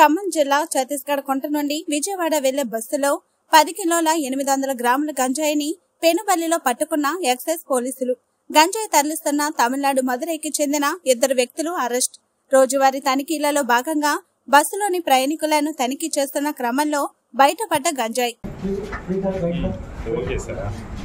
ఖమ్మం జిల్లా ఛత్తీస్గఢ్ కొంట నుండి విజయవాడ వెళ్లే బస్సులో పది కిలోల ఎనిమిది వందల గ్రాముల గంజాయిని పెనుబల్లిలో పట్టుకున్న ఎక్సైజ్ పోలీసులు గంజాయి తరలిస్తున్న తమిళనాడు మదురైకి చెందిన ఇద్దరు వ్యక్తులు అరెస్ట్ రోజువారీ తనిఖీలలో భాగంగా బస్సులోని ప్రయాణికులను తనిఖీ చేస్తున్న క్రమంలో బయటపడ్డ గంజాయి ఎవరు చేశారా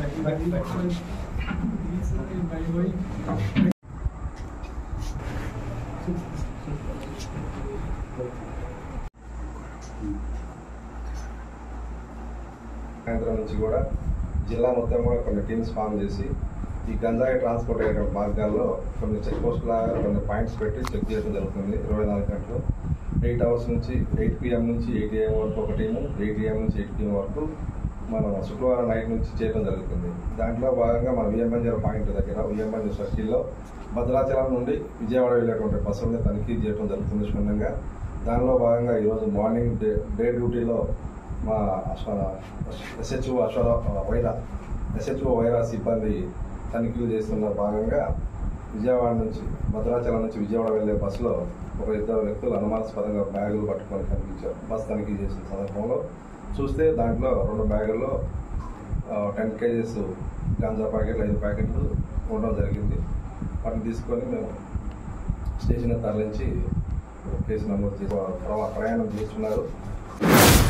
సాయంత్రం నుంచి కూడా జిల్లా మొత్తం కూడా కొన్ని టీమ్స్ ఫామ్ చేసి ఈ గంజాయి ట్రాన్స్పోర్ట్ అయ్యే మార్గాల్లో కొన్ని చెక్ పోస్టుల కొన్ని పాయింట్స్ పెట్టి చెక్ చేయడం జరుగుతుంది ఇరవై నాలుగు గంటలు ఎయిట్ అవర్స్ నుంచి ఎయిట్ పిఎం నుంచి ఎయిట్ ఏఎం వరకు ఒక టీము ఎయిట్ ఏఎం నుంచి ఎయిట్ పిఎం వరకు మనం శుక్రవారం నైట్ నుంచి చేయడం జరుగుతుంది దాంట్లో భాగంగా మన విఎంబంజర్ పాయింట్ దగ్గర విఎంబంజర్ సర్కిల్లో భద్రాచలం నుండి విజయవాడ వెళ్ళేటువంటి బస్సుల్ని తనిఖీ చేయడం జరుగుతుంది క్షుణ్ణంగా దానిలో భాగంగా ఈరోజు మార్నింగ్ డే డే డ్యూటీలో మా ఎస్హెచ్ఓ అశ్వర వైరా ఎస్హెచ్ఓ వైరా సిబ్బంది తనిఖీలు చేస్తున్న భాగంగా విజయవాడ నుంచి భద్రాచలం నుంచి విజయవాడ వెళ్ళే బస్సులో ఒక ఇద్దరు వ్యక్తులు అనుమానాస్పదంగా బ్యాగులు పట్టుకొని కనిపించారు బస్ తనిఖీ చేసిన సందర్భంలో చూస్తే దాంట్లో రెండు బ్యాగుల్లో టెన్ కేజీస్ గాంజా ప్యాకెట్లు ఐదు ప్యాకెట్లు ఉండడం జరిగింది వాటిని తీసుకొని మేము స్టేషన్ తరలించి కేసు నమోదు చేసి ప్ర- ప్రయాణం చేస్తున్నారు